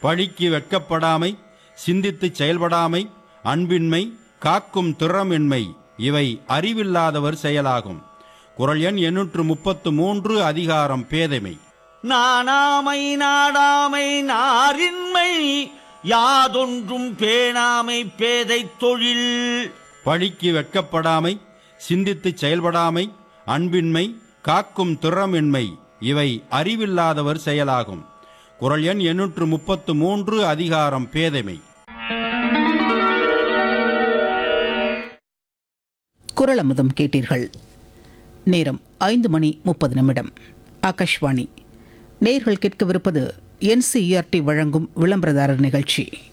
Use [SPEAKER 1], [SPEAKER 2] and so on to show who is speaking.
[SPEAKER 1] பழிக்கு வெட்கப்படாமை சிந்தித்துச் செயல்படாமை அன்பின்மை காக்கும் திறமின்மை இவை அறிவில்லாதவர் செயலாகும் குரல் எண் எண்ணூற்று முப்பத்து மூன்று அதிகாரம் பேதைமை
[SPEAKER 2] நாணாமை நாடாமை நாரின்மை யாதொன்றும் பேணாமை பேதை தொழில்
[SPEAKER 1] பழிக்கு வெட்கப்படாமை சிந்தித்துச் செயல்படாமை அன்பின்மை காக்கும் திறமின்மை இவை அறிவில்லாதவர் செயலாகும் குரல் எண் எண்ணூற்று முப்பத்து மூன்று அதிகாரம் பேதைமை
[SPEAKER 3] குரல் அமுதம் கேட்டீர்கள் நேரம் ஐந்து மணி முப்பது நிமிடம் ஆகாஷ்வாணி நேர்கள் கேட்கவிருப்பது என்சிஇஆர்டி வழங்கும் விளம்பரதாரர் நிகழ்ச்சி